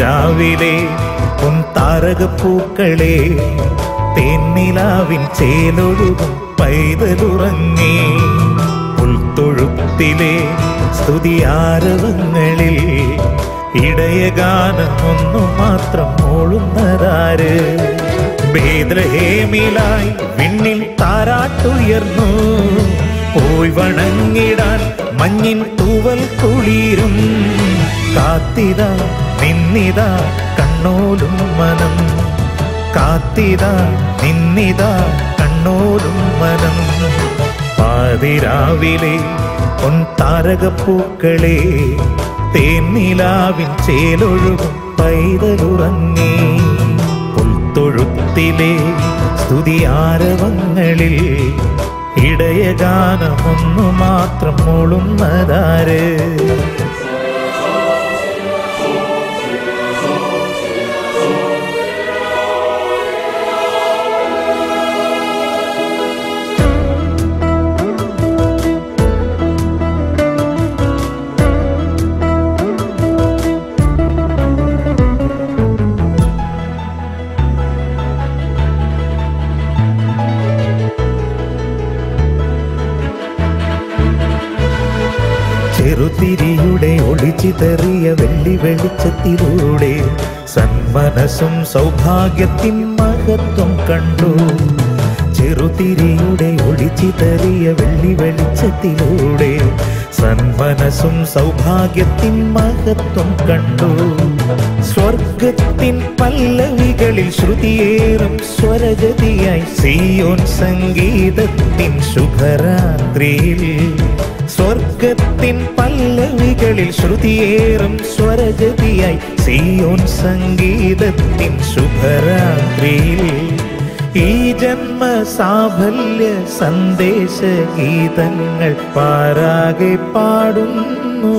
പാതിരാവിലെ പൊൻ താരകപ്പൂക്കളെ തേന്നിലാവിൻ ചേലൊഴുകും പൈതലുറങ്ങി പുൽത്തൊഴുത്തിലെ സ്തുതിയാരവങ്ങളിൽ ഇടയഗാനം ഒന്നു മാത്രം മൂളുന്നതാര് ബേദ്രഹേമിലായി വിണ്ണിൽ താരാട്ടുയർന്നു പോയി വണങ്ങിടാൻ മഞ്ഞിൻ തൂവൽ കുളിരും കാത്തിത നിന്നിത കണ്ണോലും മനം കാത്തിത നിന്നിത കണ്ണോലും മനം പാതിരാവിലെ പൊൻ താരകപ്പൂക്കളെ തേന്നിലാവിൻ ചേലൊഴുകും പൈതലുറങ്ങി പുൽത്തൊഴുത്തിലെ സ്തുതിയാരവങ്ങളിൽ ഇടയഗാനമൊന്നു മാത്രം മൂളുന്നതാര് ചെറുതിരിയുടെ ഒളിച്ചിതറിയ വെള്ളി വെളിച്ചത്തിലൂടെ സന്മനസും സൗഭാഗ്യത്തിൻ മഹത്വം കണ്ടു ചെറുതിരിയുടെ ഒളിച്ചിതറിയ വെള്ളി വെളിച്ചത്തിലൂടെ സന്മനസും സൗഭാഗ്യത്തിൻ മഹത്വം കണ്ടു സ്വർഗത്തിൻ പല്ലവികളിൽ ശ്രുതിയേറും സ്വരഗതിയായി സിയോൻ സംഗീതത്തിൻ ശുഭരാത്രിയിൽ സ്വർഗത്തിൻ പല്ലവികളിൽ ശ്രുതിയേറും സ്വരഗതിയായി സിയോൻ സംഗീതത്തിൻ ശുഭരാത്രിയിൽ ഈ ജന്മ സാഫല്യ സന്ദേശ ഗീതങ്ങൾ പാരാകെ പാടുന്നു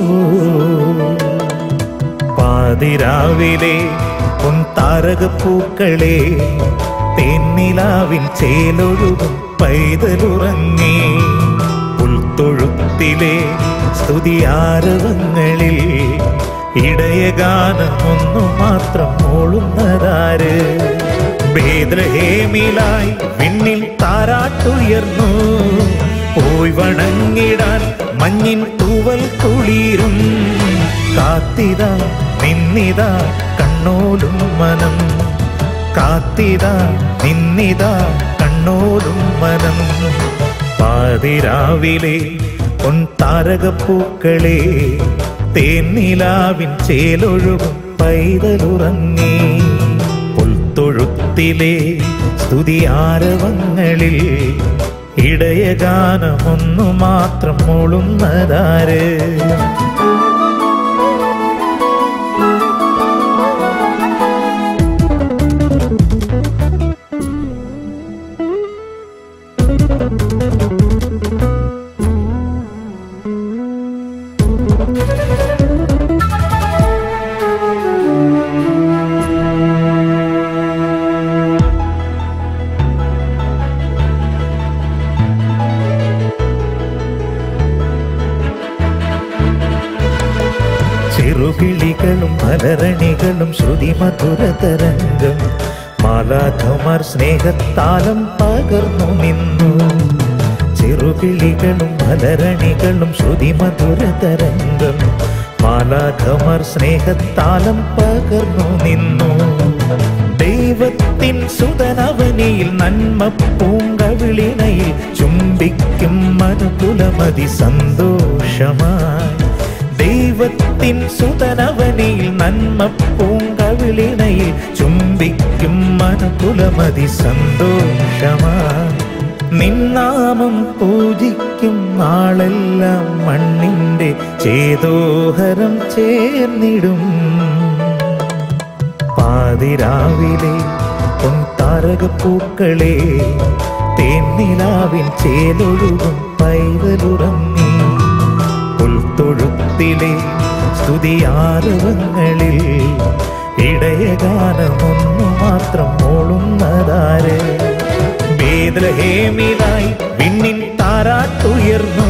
പാതിരാവിലെ പൊൻ താരകപ്പൂക്കളെ തേന്നിലാവിൻ ചേലൊഴുകും പൈതലുറങ്ങി പുൽത്തൊഴുത്തിലെ സ്തുതിയാരവങ്ങളിൽ ഇടയഗാനമൊന്നു മാത്രം മൂളുന്നതാര് ബേദ്രഹേമിലായി വിണ്ണിൽ താരാട്ടുയർന്നു പോയി വണങ്ങിടാൻ മഞ്ഞിൻ തൂവൽ കുളിരും കാത്തിത നിന്നിത കണ്ണോലും മനം കാത്തിത നിന്നിത കണ്ണോലും മനം പാതിരാവിലെ പൊൻ താരകപ്പൂക്കളെ തേന്നിലാവിൻ ചേലൊഴുകും പൈതലുറങ്ങി പുൽത്തൊഴുത്തിലെ സ്തുതിയാരവങ്ങളിൽ ഇടയഗാനമൊന്നു മാത്രം മൂളുന്നതാര് ചെറുകിളികളും മലരണികളും ശ്രുതി മധുരതരംഗം മാലാഖമാർ സ്നേഹത്താലം പകർന്നു നിന്നു ചെറുകിളികളും മലരണികളും ശ്രുതി മധുരതരംഗം മാലാഖമാർ സ്നേഹത്താലം പകർന്നു നിന്നു ദൈവത്തിൻ സുതനവനിയിൽ നന്മ പൂങ്കവിളിനയിൽ ചുംബിക്കും മനുകുലമതി സന്തോഷമായി ദൈവത്തിൻ സുതനവനിയിൽ നന്മ പൂങ്കവിളിനയിൽ ചുംബിക്കും മനുകുലമതി സന്തോഷമായി നിന്നാമം പൂജിക്കും നാളെല്ലാം മണ്ണിൻ്റെ ചേതോഹരം ചേർന്നിടും പാതിരാവിലെ പൊൻ താരകപ്പൂക്കളെ തേന്നിലാവിൻ ചേലൊഴുകും പൈതലുറങ്ങി പുൽത്തൊഴുത്തിലെ സ്തുതിയാരവങ്ങളിൽ ഇടയഗാനമൊന്നു മാത്രം മൂളുന്നതാര് ബേദ്രഹേമിലായി വിണ്ണിൻ താരാട്ടുയർന്നു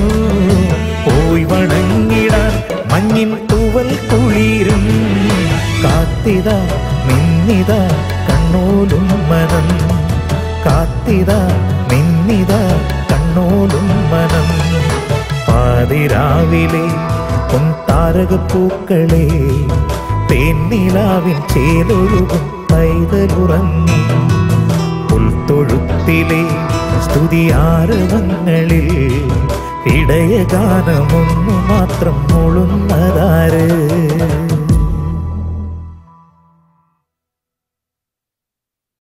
പോയി വണങ്ങിടാൻ മഞ്ഞിൻ തൂവൽ കുളിരും കാത്തി കാത്തിത നിന്നിത കണ്ണോലും മനം കാത്തിത നിന്നിത കണ്ണോലും മനം പാതിരാവിലെ പൊൻതാരകപ്പൂക്കളെ തേന്നിലാവിൻ ചേലൊഴുകും പൈതലുറങ്ങി പുൽത്തൊഴുത്തിലെ സ്തുതിയാരവങ്ങളിൽ ഇടയഗാനമൊന്നു മാത്രം മുളുന്നതാര്